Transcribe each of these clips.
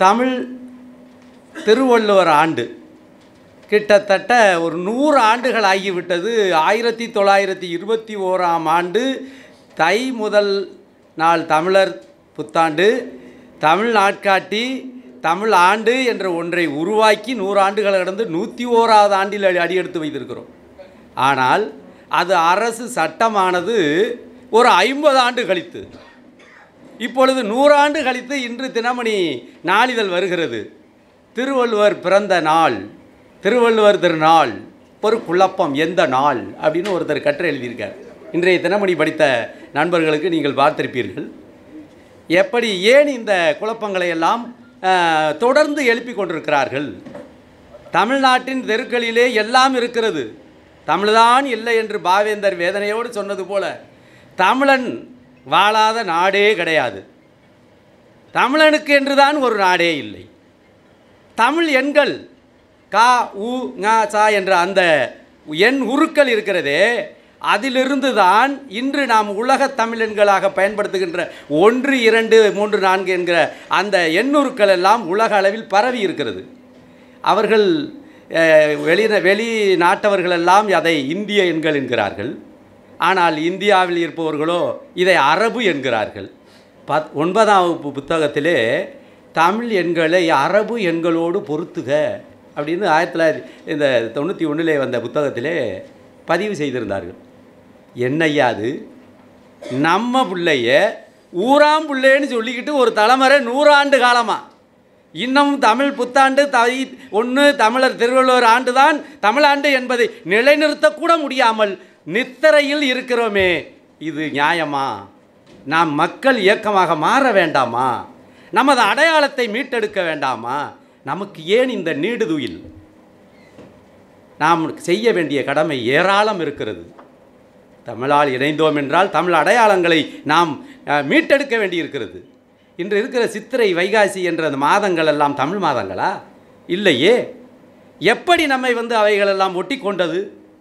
தமிழ் திருவள்ளுவர் ஆண்டு கிட்டத்தட்ட ஒரு நூறு ஆண்டுகள் ஆகிவிட்டது ஆயிரத்தி தொள்ளாயிரத்தி இருபத்தி ஓராம் ஆண்டு தை முதல் நாள் தமிழர் புத்தாண்டு தமிழ் நாட்காட்டி தமிழ் ஆண்டு என்ற ஒன்றை உருவாக்கி நூறு ஆண்டுகள் கடந்து நூற்றி ஓராவது ஆண்டில் அடி அடியெடுத்து வைத்திருக்கிறோம் ஆனால் அது அரசு சட்டமானது ஒரு ஐம்பது ஆண்டு கழித்து இப்பொழுது நூறாண்டு கழித்து இன்று தினமணி நாளிதழ் வருகிறது திருவள்ளுவர் பிறந்த நாள் திருவள்ளுவர் திருநாள் ஒரு குழப்பம் எந்த நாள் அப்படின்னு ஒருத்தர் கற்று எழுதியிருக்கார் இன்றைய தினமணி படித்த நண்பர்களுக்கு நீங்கள் பார்த்திருப்பீர்கள் எப்படி ஏன் இந்த குழப்பங்களை எல்லாம் அஹ், தொடர்ந்து எழுப்பி கொண்டிருக்கிறார்கள் தமிழ்நாட்டின் தெருக்களிலே எல்லாம் இருக்கிறது தமிழ்தான் இல்லை என்று பாவேந்தர் வேதனையோடு சொன்னது போல தமிழன் வாழாத நாடே கிடையாது தமிழனுக்கு என்றுதான் ஒரு நாடே இல்லை தமிழ் எண்கள் கா உ ங சா என்ற அந்த எண் உருக்கள் இருக்கிறதே அதிலிருந்து தான் இன்று நாம் உலகத் தமிழெண்களாக பயன்படுத்துகின்ற ஒன்று இரண்டு மூன்று நான்கு என்கிற அந்த எண்ணுருக்கள் எல்லாம் உலக அளவில் பரவி இருக்கிறது அவர்கள் அஹ், வெளி வெளிநாட்டவர்களெல்லாம் அதை இந்திய எண்கள் என்கிறார்கள் ஆனால் இந்தியாவில் இருப்பவர்களோ இதை அரபு என்கிறார்கள் பத் ஒன்பதாம் வகுப்பு புத்தகத்திலே தமிழ் எண்களை அரபு எண்களோடு பொருத்துக அப்படின்னு ஆயிரத்தி தொள்ளாயிரத்தி இந்த தொண்ணூற்றி ஒன்றிலே வந்த புத்தகத்திலே பதிவு செய்திருந்தார்கள் என்னையா அது நம்ம பிள்ளைய ஊராம் பிள்ளைன்னு சொல்லிக்கிட்டு ஒரு தலைமுறை நூறாண்டு காலமாக இன்னும் தமிழ் புத்தாண்டு தை ஒன்று தமிழர் திருவள்ளுவர் ஆண்டு தான் தமிழாண்டு என்பதை நிலைநிறுத்தக்கூட முடியாமல் நித்திரையில் இருக்கிறோமே இது நியாயமா நாம் மக்கள் இயக்கமாக மாற வேண்டாமா நமது அடையாளத்தை மீட்டெடுக்க வேண்டாமா நமக்கு ஏன் இந்த நீடுதுயில் நாம் செய்ய வேண்டிய கடமை ஏராளம் இருக்கிறது தமிழால் இணைந்தோம் என்றால் தமிழ் அடையாளங்களை நாம் அஹ், மீட்டெடுக்க வேண்டியிருக்கிறது இன்று இருக்கிற சித்திரை வைகாசி என்ற அந்த மாதங்கள் எல்லாம் தமிழ் மாதங்களா இல்லையே எப்படி நம்மை வந்து அவைகளெல்லாம் ஒட்டி கொண்டது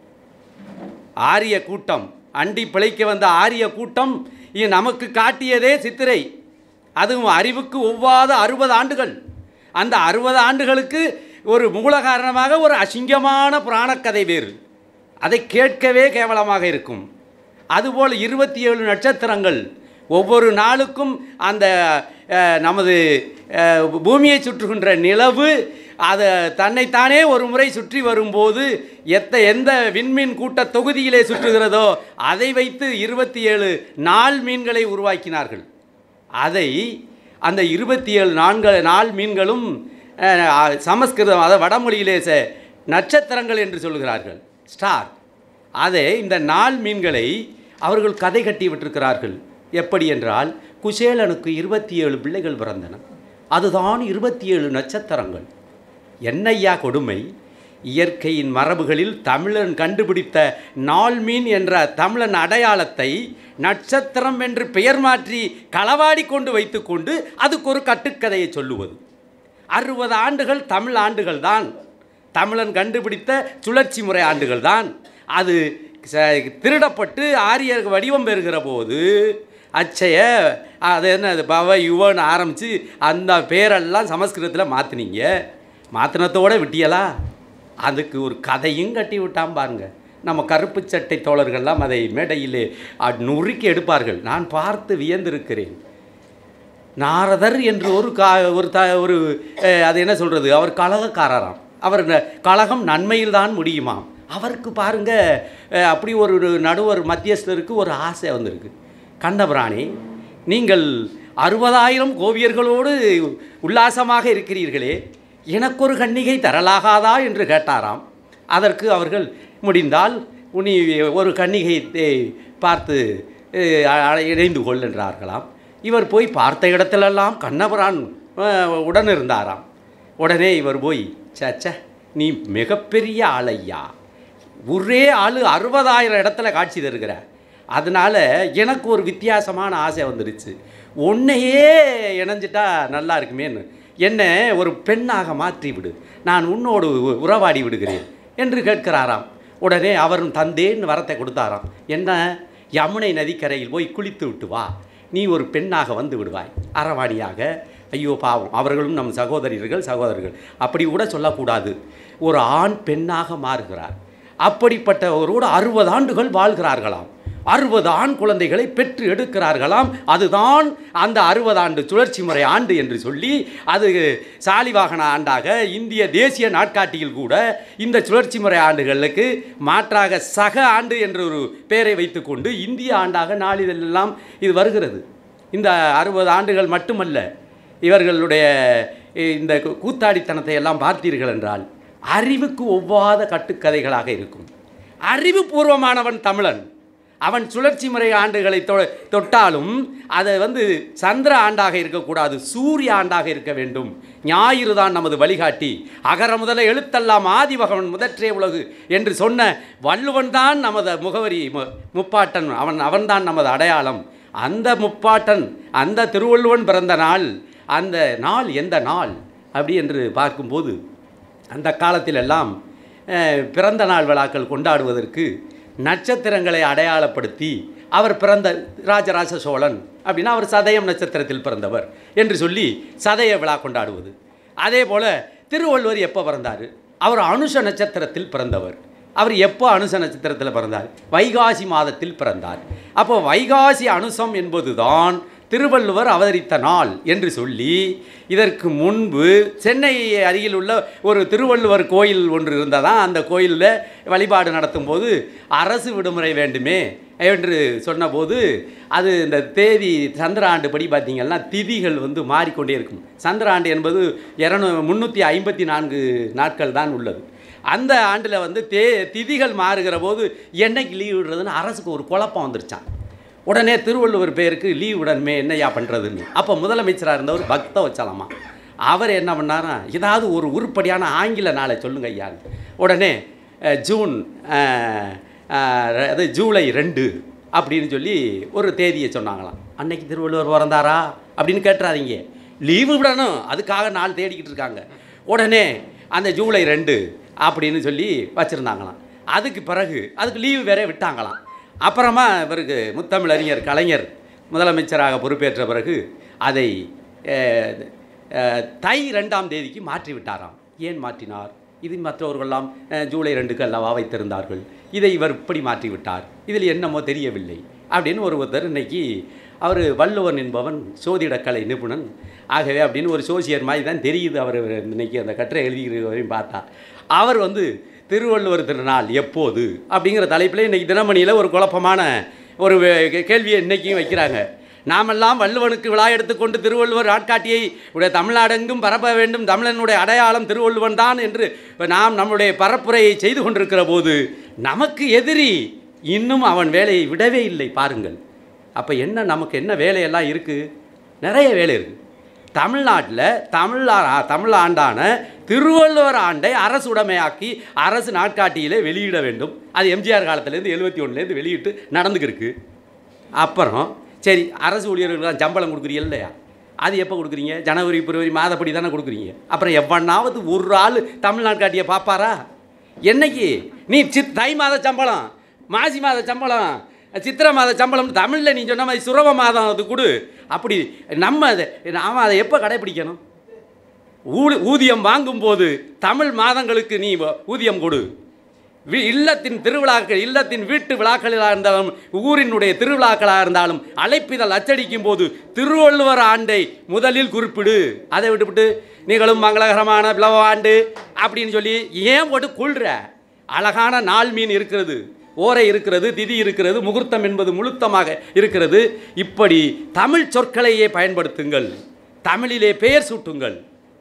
ஆரிய கூட்டம் அண்டி பிழைக்க வந்த ஆரிய கூட்டம் இ- நமக்கு காட்டியதே சித்திரை அதுவும் அறிவுக்கு ஒவ்வாத அறுபது ஆண்டுகள் அந்த அறுபது ஆண்டுகளுக்கு ஒரு மூல காரணமாக ஒரு அசிங்கமான புராணக்கதை வேறு அதை கேட்கவே கேவலமாக இருக்கும் அதுபோல் இருபத்தி ஏழு நட்சத்திரங்கள் ஒவ்வொரு நாளுக்கும் அந்த அஹ், நமது அஹ், பூமியை சுற்றுகின்ற நிலவு அதை தன்னைத்தானே ஒரு முறை சுற்றி வரும்போது எத்த எந்த விண்மீன் கூட்ட தொகுதியிலே சுற்றுகிறதோ அதை வைத்து இருபத்தி ஏழு நாள் மீன்களை உருவாக்கினார்கள் அதை அந்த இருபத்தி ஏழு நான்கள் நாள் மீன்களும் அஹ், சமஸ்கிருதம் அதாவது வடமொழியிலே ச- நட்சத்திரங்கள் என்று சொல்கிறார்கள் ஸ்டார் அதை இந்த நாள் மீன்களை அவர்கள் கதை கட்டி விட்டிருக்கிறார்கள் எப்படி என்றால் குசேலனுக்கு இருபத்தி ஏழு பிள்ளைகள் பிறந்தன அதுதான் இருபத்தி ஏழு நட்சத்திரங்கள் என்னையா கொடுமை இயற்கையின் மரபுகளில் தமிழன் கண்டுபிடித்த நாள்மீன் என்ற தமிழன் அடையாளத்தை நட்சத்திரம் என்று பெயர் மாற்றி களவாடி கொண்டு வைத்துக்கொண்டு அதுக்கு ஒரு கட்டுக்கதையை சொல்லுவது அறுபது ஆண்டுகள் தமிழ் ஆண்டுகள் தான் தமிழன் கண்டுபிடித்த சுழற்சி முறை ஆண்டுகள் தான் அது ச- திருடப்பட்டு ஆரியர் வடிவம் பெறுகிற போது அச்சய அது என்ன அது பவ யுவன்னு ஆரம்பித்து அந்த பேரெல்லாம் சமஸ்கிருதத்தில் மாற்றினீங்க மாற்றினத்தோட விட்டியலா அதுக்கு ஒரு கதையும் கட்டி விட்டான் பாருங்க நம்ம கருப்பு சட்டை தோழர்கள்லாம் அதை மேடையிலே அ- நுறுக்கி எடுப்பார்கள் நான் பார்த்து வியந்திருக்கிறேன் நாரதர் என்று ஒரு கா ஒரு த ஒரு அஹ், அது என்ன சொல்கிறது அவர் கலகக்காரராம் அவர் ந- கலகம் நன்மையில்தான் முடியுமாம் அவருக்கு பாருங்க அஹ், அப்படி ஒரு ஒரு நடுவர் மத்தியஸ்தருக்கு ஒரு ஆசை வந்திருக்கு கண்டபிராணி நீங்கள் அறுபதாயிரம் கோவியர்களோடு உல்லாசமாக இருக்கிறீர்களே எனக்கொரு கன்னிகை தரலாகாதா என்று கேட்டாராம் அதற்கு அவர்கள் முடிந்தால் உனி ஒரு கன்னிகை தே- பார்த்து அஹ், அ- இணைந்து கொள் என்றார்களாம் இவர் போய் பார்த்த இடத்திலெல்லாம் கண்ணபுரான் அஹ், உடன் இருந்தாராம் உடனே இவர் போய் சச்ச நீ மிகப்பெரிய ஆளையா ஒரே ஆள் அறுபதாயிரம் இடத்துல காட்சி தருகிற அதனால எனக்கு ஒரு வித்தியாசமான ஆசை வந்துடுச்சு உன்னையே இணைஞ்சிட்டா நல்லா இருக்குமேன்னு என்னை ஒரு பெண்ணாக மாற்றி விடு நான் உன்னோடு உ- உறவாடி விடுகிறேன் என்று கேட்கிறாராம் உடனே அவரும் தந்தேன்னு வரத்தை கொடுத்தாராம் என்ன யமுனை நதிக்கரையில் போய் குளித்து விட்டு வா நீ ஒரு பெண்ணாக வந்து விடுவாய் அரவாணியாக ஐயோ பாவம் அவர்களும் நம் சகோதரிகள் சகோதரர்கள் அப்படி கூட சொல்லக்கூடாது ஒரு ஆண் பெண்ணாக மாறுகிறார் அப்படிப்பட்டவரோடு அறுபது ஆண்டுகள் வாழ்கிறார்களாம் அறுபது ஆண் குழந்தைகளை பெற்று எடுக்கிறார்களாம் அதுதான் அந்த அறுபது ஆண்டு சுழற்சி முறை ஆண்டு என்று சொல்லி அது சாலிவாகன ஆண்டாக இந்திய தேசிய நாட்காட்டியில் கூட இந்த சுழற்சி முறை ஆண்டுகளுக்கு மாற்றாக சக ஆண்டு என்ற ஒரு பெயரை வைத்துக்கொண்டு இந்திய ஆண்டாக நாளிதழெல்லாம் இது வருகிறது இந்த அறுபது ஆண்டுகள் மட்டுமல்ல இவர்களுடைய இந்த கூத்தாடித்தனத்தை எல்லாம் பார்த்தீர்கள் என்றால் அறிவுக்கு ஒவ்வாத கட்டுக்கதைகளாக இருக்கும் அறிவுபூர்வமானவன் தமிழன் அவன் சுழற்சி முறை ஆண்டுகளை தொ தொட்டாலும் அதை வந்து சந்திர ஆண்டாக இருக்கக்கூடாது சூரிய ஆண்டாக இருக்க வேண்டும் ஞாயிறு தான் நமது வழிகாட்டி அகர முதல எழுத்தெல்லாம் ஆதிவகவன் முதற்றே உலகு என்று சொன்ன வள்ளுவன் தான் நமது முகவரி மு- முப்பாட்டன் அவன் அவன்தான் நமது அடையாளம் அந்த முப்பாட்டன் அந்த திருவள்ளுவன் பிறந்த நாள் அந்த நாள் எந்த நாள் அப்படி என்று பார்க்கும்போது அந்த காலத்திலெல்லாம் அஹ், பிறந்த நாள் விழாக்கள் கொண்டாடுவதற்கு நட்சத்திரங்களை அடையாளப்படுத்தி அவர் பிறந்த ராஜராஜ சோழன் அப்படின்னா அவர் சதயம் நட்சத்திரத்தில் பிறந்தவர் என்று சொல்லி சதய விழா கொண்டாடுவது அதே போல் திருவள்ளுவர் எப்போ பிறந்தார் அவர் அனுஷ நட்சத்திரத்தில் பிறந்தவர் அவர் எப்போ அனுச நட்சத்திரத்தில் பிறந்தார் வைகாசி மாதத்தில் பிறந்தார் அப்போ வைகாசி அனுசம் என்பதுதான் திருவள்ளுவர் அவதரித்த நாள் என்று சொல்லி இதற்கு முன்பு சென்னை அருகில் உள்ள ஒரு திருவள்ளுவர் கோயில் ஒன்று இருந்ததான் அந்த கோயிலில் வழிபாடு நடத்தும்போது அரசு விடுமுறை வேண்டுமே என்று சொன்னபோது அது இந்த தேதி சந்திர ஆண்டு படி பார்த்தீங்கன்னா திதிகள் வந்து மாறிக்கொண்டே இருக்கும் சந்திர ஆண்டு என்பது இரநூ முந்நூற்றி ஐம்பத்தி நான்கு நாட்கள் தான் உள்ளது அந்த ஆண்டில் வந்து தே திதிகள் மாறுகிற போது என்னைக்கு லீவ் விடுறதுன்னு அரசுக்கு ஒரு குழப்பம் வந்துருச்சான் உடனே திருவள்ளுவர் பேருக்கு லீவ் உடனே என்னையா பண்ணுறதுன்னு அப்போ முதலமைச்சராக இருந்தவர் பக்த வச்சலாமா அவர் என்ன பண்ணாரா ஏதாவது ஒரு உருப்படியான ஆங்கில நாளை சொல்லுங்க ஐயான்னு உடனே அஹ், ஜூன் அஹ், அஹ், அது ஜூலை ரெண்டு அப்படின்னு சொல்லி ஒரு தேதியை சொன்னாங்களாம் அன்னைக்கு திருவள்ளுவர் பிறந்தாரா அப்படின்னு கேட்டுறாதீங்க லீவு விடணும் அதுக்காக நாள் தேடிக்கிட்டு இருக்காங்க உடனே அந்த ஜூலை ரெண்டு அப்படின்னு சொல்லி வச்சுருந்தாங்களாம் அதுக்கு பிறகு அதுக்கு லீவு வேற விட்டாங்களாம் அப்புறமா இவருக்கு முத்தமிழறிஞர் கலைஞர் முதலமைச்சராக பொறுப்பேற்ற பிறகு அதை அஹ், அஹ், தை ரெண்டாம் தேதிக்கு மாற்றி விட்டாராம் ஏன் மாற்றினார் இது மற்றவர்களெல்லாம் அஹ், ஜூலை ரெண்டுக்கு அல்லவா வைத்திருந்தார்கள் இதை இவர் இப்படி மாற்றி விட்டார் இதில் என்னமோ தெரியவில்லை அப்படின்னு ஒருத்தர் இன்னைக்கு அவர் வள்ளுவன் என்பவன் சோதிடக்கலை நிபுணன் ஆகவே அப்படின்னு ஒரு சோசியர் மாதிரி தான் தெரியுது அவர் இன்னைக்கு அந்த கட்டுரை எழுதிக்கிறவரையும் பார்த்தா அவர் வந்து திருவள்ளுவர் திருநாள் எப்போது அப்படிங்கிற தலைப்பில் இன்றைக்கி தினமணியில் ஒரு குழப்பமான ஒரு வே- கேள்வியை இன்றைக்கும் வைக்கிறாங்க நாமெல்லாம் வள்ளுவனுக்கு விழா எடுத்துக்கொண்டு திருவள்ளுவர் நாட்காட்டியை உடைய தமிழ்நாடெங்கும் பரப்ப வேண்டும் தமிழனுடைய அடையாளம் திருவள்ளுவன் தான் என்று நாம் நம்முடைய பரப்புரையை செய்து கொண்டிருக்கிற போது நமக்கு எதிரி இன்னும் அவன் வேலையை விடவே இல்லை பாருங்கள் அப்போ என்ன நமக்கு என்ன வேலையெல்லாம் இருக்குது நிறைய வேலை இருக்குது தமிழ்நாட்டில் தமிழ் ஆ- தமிழ் ஆண்டான திருவள்ளுவர் ஆண்டை அரசு உடைமையாக்கி அரசு நாட்காட்டியிலே வெளியிட வேண்டும் அது எம்ஜிஆர் காலத்துலேருந்து எழுபத்தி ஒன்றுலேருந்து வெளியிட்டு நடந்துக்கிருக்கு அப்புறம் சரி அரசு ஊழியர்களுக்கு சம்பளம் கொடுக்குறீங்க இல்லையா அது எப்போ கொடுக்குறீங்க ஜனவரி பிப்ரவரி மாதப்படி தானே கொடுக்குறீங்க அப்புறம் எவனாவது ஒரு ஆள் தமிழ்நாடு காட்டியை பார்ப்பாரா என்னைக்கு நீ சித் தை மாத சம்பளம் மாசி மாத சம்பளம் சித்திரை மாத சம்பளம் தமிழில் நீ சொன்ன மாதிரி சுரவ மாதம் அது கொடு அப்படி நம்ம அதை நாம் அதை எப்போ கடைப்பிடிக்கணும் ஊழி ஊதியம் வாங்கும்போது தமிழ் மாதங்களுக்கு நீ வ- ஊதியம் கொடு வி- இல்லத்தின் திருவிழாக்கள் இல்லத்தின் வீட்டு விழாக்களாக இருந்தாலும் ஊரினுடைய திருவிழாக்களாக இருந்தாலும் அழைப்பிதழ் அச்சடிக்கும் போது திருவள்ளுவர் ஆண்டை முதலில் குறிப்பிடு அதை விட்டுவிட்டு நிகழும் மங்களகரமான பிளவ ஆண்டு அப்படின்னு சொல்லி ஏன் போட்டு கொள்ற அழகான நாள் மீன் இருக்கிறது ஓரை இருக்கிறது திதி இருக்கிறது முகூர்த்தம் என்பது முழுத்தமாக இருக்கிறது இப்படி தமிழ் சொற்களையே பயன்படுத்துங்கள் தமிழிலே பெயர் சூட்டுங்கள்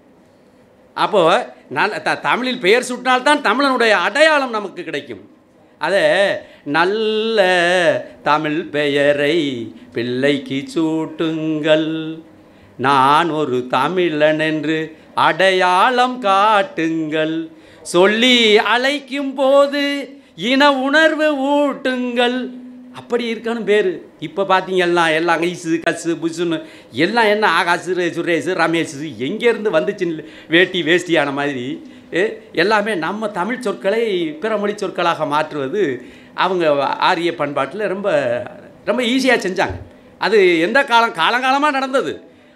அப்போ நல்ல த தமிழில் பெயர் சூட்டினால்தான் தமிழனுடைய அடையாளம் நமக்கு கிடைக்கும் அதை நல்ல தமிழ் பெயரை பிள்ளைக்கு சூட்டுங்கள் நான் ஒரு தமிழன் என்று அடையாளம் காட்டுங்கள் சொல்லி அழைக்கும் போது இன உணர்வு ஊட்டுங்கள் அப்படி இருக்கணும் பேர் இப்போ பார்த்தீங்கன்னா எல்லாம் ஐஸு கஸு புஷுன்னு எல்லாம் என்ன ஆகாசு ரே- சுரேஷ் ரமேஷ் எங்கேருந்து வந்துச்சுன்னு வேட்டி வேஷ்டியான மாதிரி ஏ, எல்லாமே நம்ம தமிழ் சொற்களை பிற மொழி சொற்களாக மாற்றுவது அவங்க ஆரிய பண்பாட்டில் ரொம்ப ரொம்ப ஈஸியாக செஞ்சாங்க அது எந்த காலம் காலங்காலமாக நடந்தது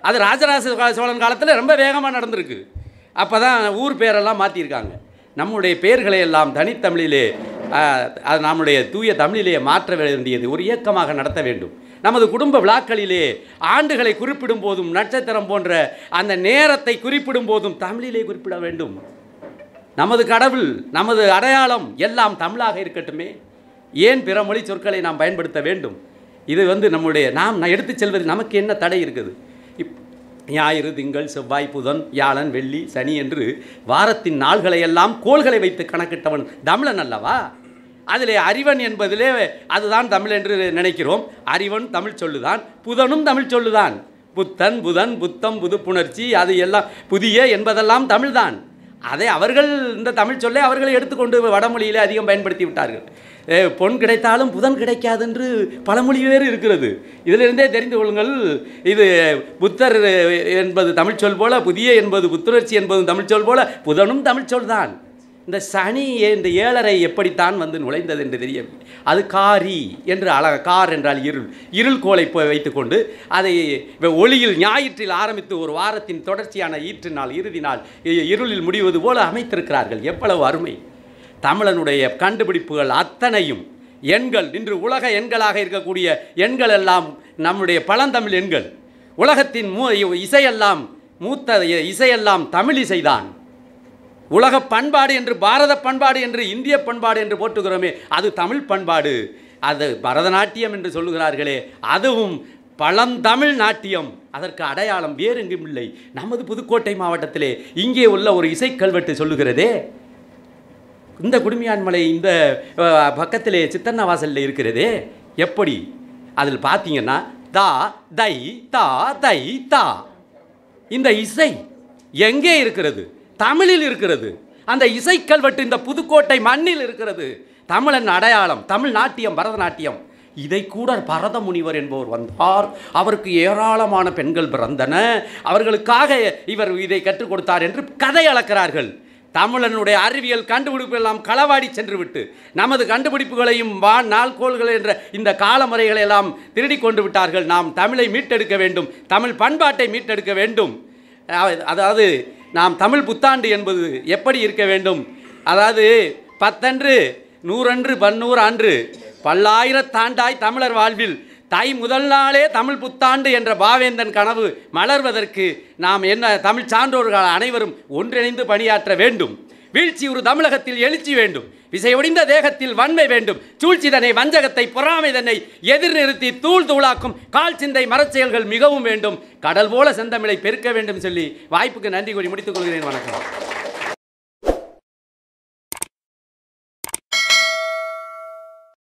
அது ராஜராஜ சோ- சோழன் காலத்தில் ரொம்ப வேகமாக நடந்திருக்கு அப்போ தான் ஊர் பேரெல்லாம் மாற்றிருக்காங்க நம்முடைய பெயர்களை எல்லாம் தனித்தமிழிலே ஆஹ், அது நம்முடைய தூய தமிழிலே மாற்ற வேண்டியது ஒரு இயக்கமாக நடத்த வேண்டும் நமது குடும்ப விழாக்களிலே ஆண்டுகளை குறிப்பிடும் போதும் நட்சத்திரம் போன்ற அந்த நேரத்தை குறிப்பிடும் போதும் தமிழிலே குறிப்பிட வேண்டும் நமது கடவுள் நமது அடையாளம் எல்லாம் தமிழாக இருக்கட்டுமே ஏன் பிற மொழி சொற்களை நாம் பயன்படுத்த வேண்டும் இது வந்து நம்முடைய நாம் நான் எடுத்துச் செல்வது நமக்கு என்ன தடை இருக்குது இப் ஞாயிறு திங்கள் செவ்வாய் புதன் வியாழன் வெள்ளி சனி என்று வாரத்தின் நாள்களை எல்லாம் கோள்களை வைத்து கணக்கிட்டவன் தமிழன் அல்லவா அதிலே அறிவன் என்பதிலே அதுதான் தமிழ் என்று நினைக்கிறோம் அறிவன் தமிழ் சொல்லுதான் புதனும் தமிழ் சொல்லுதான் புத்தன் புதன் புத்தம் புது புணர்ச்சி அது எல்லாம் புதிய என்பதெல்லாம் தமிழ்தான் அதை அவர்கள் இந்த தமிழ் சொல்லை அவர்களை எடுத்துக்கொண்டு வடமொழியிலே அதிகம் பயன்படுத்தி விட்டார்கள் ஏ, பொன் கிடைத்தாலும் புதன் கிடைக்காது என்று பழமொழி வேறு இருக்கிறது இதிலிருந்தே தெரிந்து கொள்ளுங்கள் இது புத்தர் என்பது தமிழ் சொல் போல புதிய என்பது புத்துணர்ச்சி என்பது தமிழ் சொல் போல புதனும் தமிழ் சொல் இந்த சனி இந்த ஏழரை எப்படித்தான் வந்து நுழைந்தது என்று தெரியவில்லை அது காரி என்று அழக கார் என்றால் இருள் இருள் கோலை போய் வைத்துக்கொண்டு அதை வ- ஒளியில் ஞாயிற்றில் ஆரம்பித்து ஒரு வாரத்தின் தொடர்ச்சியான ஈற்று நாள் இறுதி நாள் இ- இருளில் முடிவது போல அமைத்திருக்கிறார்கள் எவ்வளவு அருமை தமிழனுடைய கண்டுபிடிப்புகள் அத்தனையும் எண்கள் இன்று உலக எண்களாக இருக்கக்கூடிய எண்கள் எல்லாம் நம்முடைய பழந்தமிழ் எண்கள் உலகத்தின் மூ இசையெல்லாம் மூத்த இ- இசையெல்லாம் தமிழ் இசைதான் உலக பண்பாடு என்று பாரத பண்பாடு என்று இந்திய பண்பாடு என்று போற்றுகிறோமே அது தமிழ் பண்பாடு அது பரதநாட்டியம் என்று சொல்லுகிறார்களே அதுவும் பழந்தமிழ் நாட்டியம் அதற்கு அடையாளம் வேறு எங்கும் இல்லை நமது புதுக்கோட்டை மாவட்டத்திலே இங்கே உள்ள ஒரு இசைக்கல்வெட்டு சொல்லுகிறதே இந்த குடுமியான்மலை இந்த அஹ், பக்கத்திலே சித்தன்ன வாசலில் இருக்கிறதே எப்படி அதில் பார்த்தீங்கன்னா தா தை தா தை தா இந்த இசை எங்கே இருக்கிறது தமிழில் இருக்கிறது அந்த இசைக்கல்வெட்டு இந்த புதுக்கோட்டை மண்ணில் இருக்கிறது தமிழன் அடையாளம் தமிழ் நாட்டியம் பரதநாட்டியம் இதை கூட பரத முனிவர் என்பவர் வந்தார் அவருக்கு ஏராளமான பெண்கள் பிறந்தன அவர்களுக்காக இவர் இதை கற்றுக் கொடுத்தார் என்று கதை அளக்கிறார்கள் தமிழனுடைய அறிவியல் கண்டுபிடிப்பு எல்லாம் களவாடி சென்று விட்டு நமது கண்டுபிடிப்புகளையும் வா நாள்கோள்கள் என்ற இந்த காலமுறைகளை எல்லாம் திருடி கொண்டு விட்டார்கள் நாம் தமிழை மீட்டெடுக்க வேண்டும் தமிழ் பண்பாட்டை மீட்டெடுக்க வேண்டும் அதாவது- அதாவது நாம் தமிழ் புத்தாண்டு என்பது எப்படி இருக்க வேண்டும் அதாவது பத்தன்று நூறன்று பன்னூறு அன்று பல்லாயிரத்தாண்டாய் தமிழர் வாழ்வில் தை முதல் நாளே தமிழ் புத்தாண்டு என்ற பாவேந்தன் கனவு மலர்வதற்கு நாம் என்ன தமிழ் சான்றோர்கள் அனைவரும் ஒன்றிணைந்து பணியாற்ற வேண்டும் வீழ்ச்சி ஒரு தமிழகத்தில் எழுச்சி வேண்டும் விசையொடிந்த தேகத்தில் வன்மை வேண்டும் சூழ்ச்சிதனை வஞ்சகத்தை பொறாமைதனை எதிர் நிறுத்தி தூள் தூளாக்கும் கால் சிந்தை மரச்செயல்கள் மிகவும் வேண்டும் கடல் போல செந்தமிழை பெருக்க வேண்டும் சொல்லி வாய்ப்புக்கு நன்றி கூறி முடித்துக் கொள்கிறேன் வணக்கம்